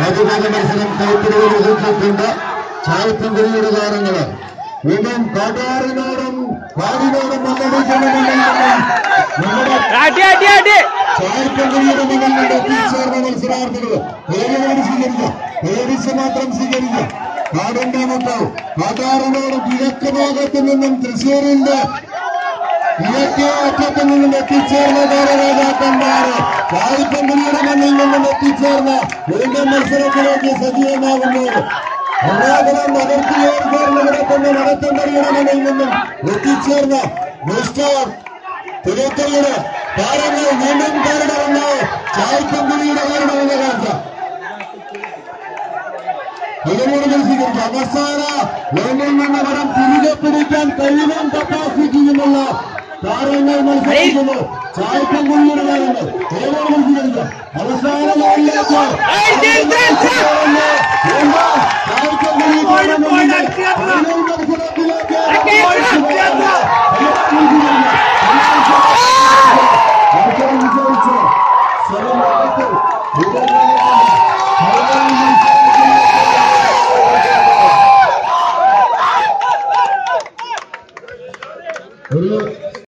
ആദ്യപാദ മത്സരം കൈപ്പിടിയിൽ ഒതുക്കിയിട്ടുണ്ട് ചായപ്പുങ്കുരിയുടെ താരങ്ങള് വീണ്ടും കാട്ടാറിനോടും കാടിനോടും മല്ലടിക്കണമെന്നുണ്ടെങ്കിൽ നമ്മുടെ അടി അടി അടി ചായപ്പുങ്കുരിയുടെ മകനിലൂടെ എത്തിച്ചേർന്ന മത്സരാർത്ഥികൾ പേരുകൾ സ്വീകരിക്കാം പേടിച്ച് മാത്രം സ്വീകരിക്കാം കാടിന്റെ മുട്ട് കാട്ടാറിനോട് കിഴക്ക് ഭാഗത്ത് നിന്നും തൃശ്ശൂരിന്റെ കിഴക്കേ അറ്റത്ത് നിന്നും എത്തിച്ചേർന്ന താരരാജാക്കന്മാര് ചായപ്പുങ്കുരിയുടെ മണ്ണിൽ നിന്നും എത്തിച്ചേർന്ന വീണ്ടും മത്സരത്തിലേക്ക് സജീവമാകുമ്പോൾ എറണാകുളം അതിർത്തിയോട് തന്നെ നടത്തണ്ടറിയുടെ മണ്ണിൽ നിന്നും എത്തിച്ചേർന്ന മിസ്റ്റർ തിരുത്തയുടെ താരങ്ങൾ വീണ്ടും കാരണമുണ്ട് ചായപ്പുങ്കുരിയുടെ കാരണമെന്ന കാഴ്ച അതുകൊണ്ട് സ്വീകരിക്കാം അവസാന ലണ്ടനിൽ നിന്ന് വരം തിരികെ പിടിക്കാൻ കഴിവും കപ്പാസിറ്റിയുമുള്ള താരങ്ങൾ മത്സരിക്കുന്നു ചായപ്പുങ്കുരിയുടെ താരങ്ങൾ ഏവരും സ്വീകരിക്കാം അവസാന ലൈനിലേക്ക് ചായപ്പുങ്കുരി താരങ്ങളുണ്ട്.